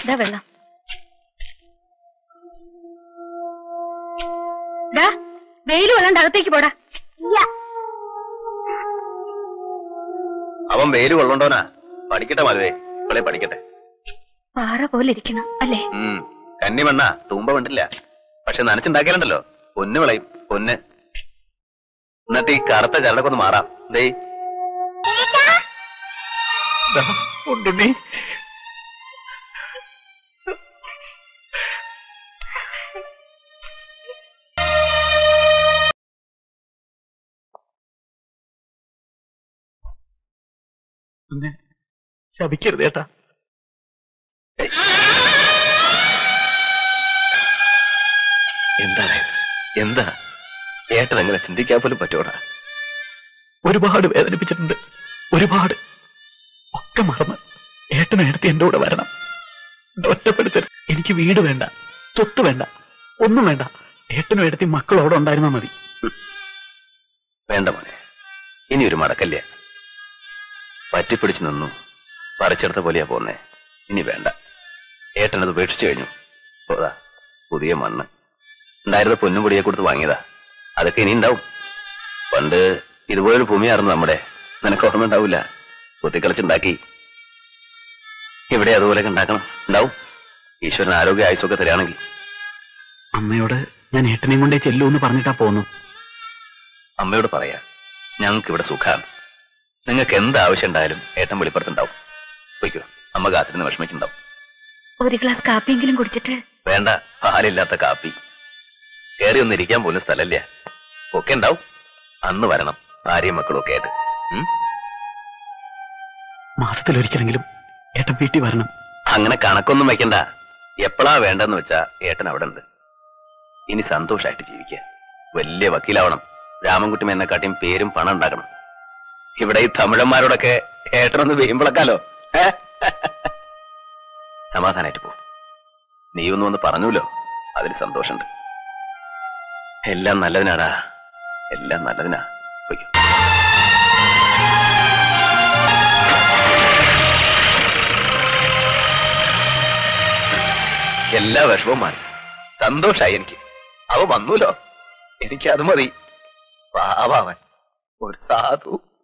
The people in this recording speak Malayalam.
ഇതാ വെള്ളം ദാ വെയിൽ കൊള്ളാണ്ട് അകത്തേക്ക് പോടാ അവൻ വെയിൽ കൊള്ളണ്ടോനാ പഠിക്കട്ടെ മലവേ ഇവളെ പഠിക്കട്ടെ പാറ പോലെ ഇരിക്കണം അല്ലേ ഉം കന്നി മണ്ണ തൂമ്പ കണ്ടില്ല പക്ഷെ നനച്ചുണ്ടാക്കിയാലുണ്ടല്ലോ പൊന്ന് വിളയും പൊന്ന് എന്നിട്ട് ഈ കറുത്ത ചരടൊക്കെ ഒന്ന് മാറാം ദേ ഉണ്ടുണ്ണി എന്നെ ശപിക്കരുത് ഏട്ടാ എന്താണ് ഇത്? എന്താ ഏട്ടൻ അങ്ങനെ ചിന്തിക്കാൻ പോലും പറ്റൂടാ ഒരുപാട് വേദനിപ്പിച്ചിട്ടുണ്ട് ഒരുപാട് ഒക്കെ മറന്ന് ഏട്ടനെ എടുത്ത് എന്റെ കൂടെ വരണം എന്നെ ഒറ്റപ്പെടുത്തരുത് എനിക്ക് വീട് വേണ്ട സ്വത്ത് വേണ്ട ഒന്നും വേണ്ട ഏട്ടനും എടുത്തി മക്കളും അവിടെ ഉണ്ടായിരുന്നാ മതി വേണ്ട മോനെ ഇനി ഒരു മടക്കല്ല പറ്റിപ്പിടിച്ചു നിന്നു പറിച്ചെടുത്ത പോലെയാ പോന്നേ ഇനി വേണ്ട ഏട്ടനത് ഉപേക്ഷിച്ചു കഴിഞ്ഞു പോതാ പുതിയ മണ്ണ് ഉണ്ടായിരുന്ന പൊന്നും പൊടിയെ കൊടുത്ത് വാങ്ങിയതാ അതൊക്കെ ഇനി ഉണ്ടാവും പണ്ട് ഇതുപോലൊരു ഭൂമിയായിരുന്നു നമ്മുടെ നിനക്ക് ഓർമ്മ ഉണ്ടാവില്ല കുത്തിക്കളിച്ചുണ്ടാക്കി ഇവിടെ അതുപോലെയൊക്കെ ഉണ്ടാക്കണം ഉണ്ടാവും ഈശ്വരൻ ആരോഗ്യ ആയുസൊക്കെ തരികയാണെങ്കിൽ അമ്മയോട് ഞാൻ ഏട്ടനെയും കൊണ്ടേ ചെല്ലൂ എന്ന് പറഞ്ഞിട്ടാ പോന്നു അമ്മയോട് പറയാ ഞങ്ങൾക്ക് ഇവിടെ സുഖാണ് നിങ്ങൾക്ക് എന്ത് ആവശ്യം ഉണ്ടായാലും ഏട്ടൻ വെളിപ്പുറത്തുണ്ടാവും പോയിക്കോ അമ്മ കാത്തിരുന്ന് വിഷമിക്കുണ്ടാവും ഒരു ഗ്ലാസ് കാപ്പിയെങ്കിലും കുടിച്ചിട്ട് വേണ്ട പാലില്ലാത്ത കാപ്പി കയറി ഒന്ന് ഇരിക്കാൻ പോലും സ്ഥലമില്ല ഒക്കെ ഉണ്ടാവും അന്ന് വരണം ഭാര്യയും മക്കളും ഒക്കെ ആയിട്ട് ഉം? മാസത്തിലൊരിക്കലെങ്കിലും ഏട്ടൻ വീട്ടിൽ വരണം അങ്ങനെ കണക്കൊന്നും വെക്കണ്ട എപ്പോഴാ വേണ്ടെന്ന് വെച്ചാ ഏട്ടൻ അവിടെ ഉണ്ട് ഇനി സന്തോഷമായിട്ട് ജീവിക്കുക വലിയ വക്കീലാവണം രാമൻകുട്ടി എന്നെക്കാട്ടിയും പേരും പണം ഉണ്ടാക്കണം ഇവിടെ ഈ തമിഴന്മാരോടൊക്കെ ഏട്ടനൊന്ന് വീമ്പിളക്കാലോ ഏ? സമാധാനായിട്ട് പോ നീ ഒന്നും ഒന്ന് പറഞ്ഞുല്ലോ അതിൽ സന്തോഷമുണ്ട് എല്ലാം നല്ലതിനാടാ എല്ലാം നല്ലതിനാ പൊയ്ക്കോ എല്ലാ വിഷമവും മാറി സന്തോഷായി എനിക്ക് അവ വന്നൂലോ എനിക്ക് അത് മതി പാവാവൻ ഒരു സാധു